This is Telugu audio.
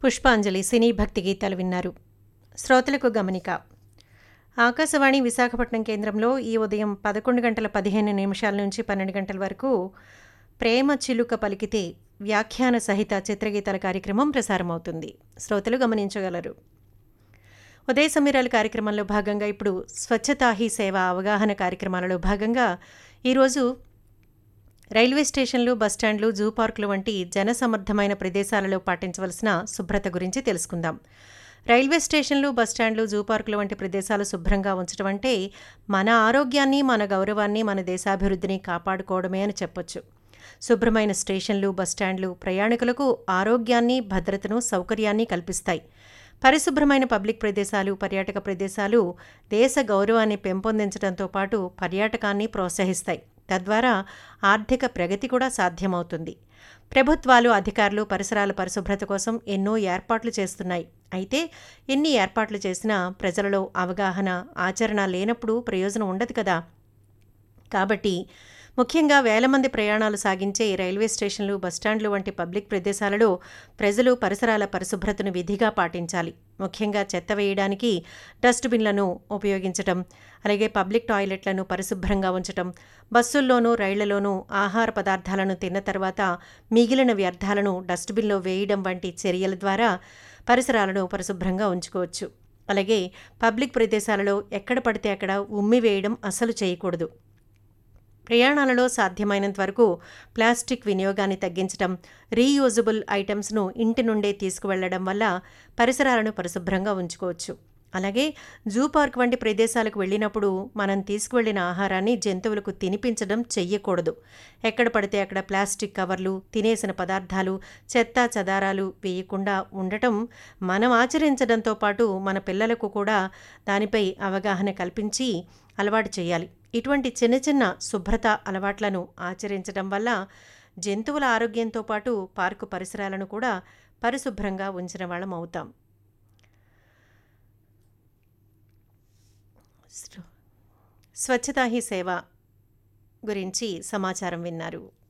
పుష్పాంజలి సినీ భక్తి గీతాలు విన్నారు శ్రోతలకు గమనిక ఆకాశవాణి విశాఖపట్నం కేంద్రంలో ఈ ఉదయం పదకొండు గంటల పదిహేను నిమిషాల నుంచి పన్నెండు గంటల వరకు ప్రేమ చిలుక పలికితే వ్యాఖ్యాన సహిత చిత్రగీతాల కార్యక్రమం ప్రసారమవుతుంది శ్రోతలు గమనించగలరు ఉదయ సమీరాల కార్యక్రమంలో భాగంగా ఇప్పుడు స్వచ్ఛతా హీ సేవ అవగాహన కార్యక్రమాలలో భాగంగా ఈరోజు రైల్వే స్టేషన్లు బస్టాండ్లు జూ పార్కులు వంటి జనసమర్థమైన ప్రదేశాలలో పాటించవలసిన శుభ్రత గురించి తెలుసుకుందాం రైల్వే స్టేషన్లు బస్టాండ్లు జూ పార్కులు వంటి ప్రదేశాలు శుభ్రంగా ఉంచడం అంటే మన ఆరోగ్యాన్ని మన గౌరవాన్ని మన దేశాభివృద్ధిని కాపాడుకోవడమే అని చెప్పొచ్చు శుభ్రమైన స్టేషన్లు బస్టాండ్లు ప్రయాణికులకు ఆరోగ్యాన్ని భద్రతను సౌకర్యాన్ని కల్పిస్తాయి పరిశుభ్రమైన పబ్లిక్ ప్రదేశాలు పర్యాటక ప్రదేశాలు దేశ గౌరవాన్ని పెంపొందించడంతో పాటు పర్యాటకాన్ని ప్రోత్సహిస్తాయి తద్వారా ఆర్థిక ప్రగతి కూడా సాధ్యమవుతుంది ప్రభుత్వాలు అధికారులు పరిసరాల పరిశుభ్రత కోసం ఎన్నో ఏర్పాట్లు చేస్తున్నాయి అయితే ఎన్ని ఏర్పాట్లు చేసినా ప్రజలలో అవగాహన ఆచరణ లేనప్పుడు ప్రయోజనం ఉండదు కదా కాబట్టి ముఖ్యంగా వేల మంది ప్రయాణాలు సాగించే రైల్వే స్టేషన్లు బస్టాండ్లు వంటి పబ్లిక్ ప్రదేశాలలో ప్రజలు పరిసరాల పరిశుభ్రతను విధిగా పాటించాలి ముఖ్యంగా చెత్త వేయడానికి డస్ట్బిన్లను ఉపయోగించటం అలాగే పబ్లిక్ టాయిలెట్లను పరిశుభ్రంగా ఉంచటం బస్సుల్లోనూ రైళ్లలోనూ ఆహార పదార్థాలను తిన్న తర్వాత మిగిలిన వ్యర్థాలను డస్ట్బిన్లో వేయడం వంటి చర్యల ద్వారా పరిసరాలను పరిశుభ్రంగా ఉంచుకోవచ్చు అలాగే పబ్లిక్ ప్రదేశాలలో ఎక్కడ పడితే అక్కడ ఉమ్మి వేయడం అసలు చేయకూడదు ప్రయాణాలలో సాధ్యమైనంత వరకు ప్లాస్టిక్ వినియోగాన్ని తగ్గించడం రీయూజబుల్ ఐటమ్స్ను ఇంటి నుండే తీసుకువెళ్లడం వల్ల పరిసరాలను పరిశుభ్రంగా ఉంచుకోవచ్చు అలాగే జూ పార్క్ వంటి ప్రదేశాలకు వెళ్ళినప్పుడు మనం తీసుకువెళ్లిన ఆహారాన్ని జంతువులకు తినిపించడం చెయ్యకూడదు ఎక్కడ పడితే అక్కడ ప్లాస్టిక్ కవర్లు తినేసిన పదార్థాలు చెత్త చెదారాలు వేయకుండా ఉండటం మనం ఆచరించడంతో పాటు మన పిల్లలకు కూడా దానిపై అవగాహన కల్పించి అలవాటు చేయాలి ఇటువంటి చిన్న చిన్న శుభ్రత అలవాట్లను ఆచరించడం వల్ల జంతువుల ఆరోగ్యంతో పాటు పార్కు పరిసరాలను కూడా పరిశుభ్రంగా ఉంచిన వాళ్ళం అవుతాం స్వచ్ఛతా హీ సేవ గురించి సమాచారం విన్నారు